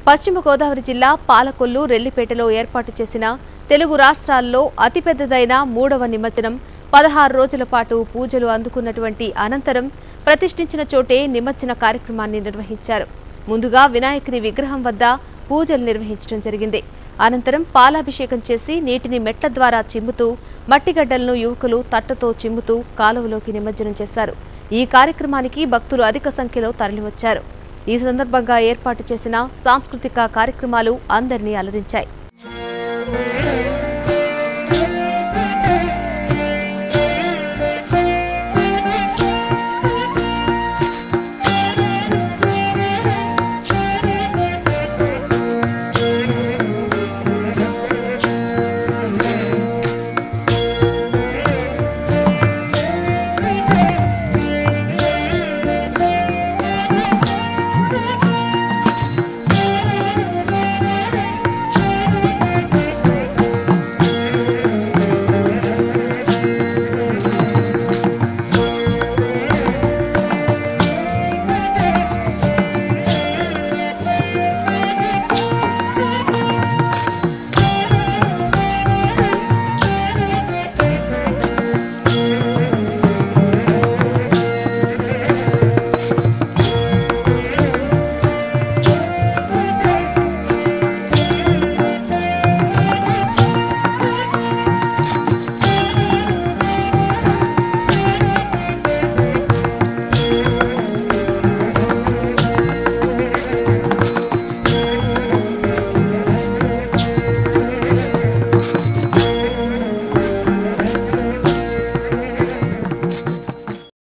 పశ్చిమ గోదావరి జిల్లా పాలకొల్లు రెల్లిపేటలో ఏర్పాటు చేసిన తెలుగు రాష్ట్రాల్లో అతిపెద్దదైన మూడవ నిమజ్జనం పదహారు రోజుల పాటు పూజలు అందుకున్నటువంటి అనంతరం ప్రతిష్ఠించిన చోటే నిమజ్జన కార్యక్రమాన్ని నిర్వహించారు ముందుగా వినాయకుని విగ్రహం వద్ద పూజలు నిర్వహించడం జరిగింది అనంతరం పాలాభిషేకం చేసి నీటిని మెట్ల ద్వారా చిమ్ముతూ మట్టిగడ్డలను యువకులు తట్టతో చిమ్ముతూ కాలువలోకి నిమజ్జనం చేశారు ఈ కార్యక్రమానికి భక్తులు అధిక సంఖ్యలో తరలివచ్చారు ఈ సందర్భంగా ఏర్పాటు చేసిన సాంస్కృతిక కార్యక్రమాలు అందరినీ అలరించాయి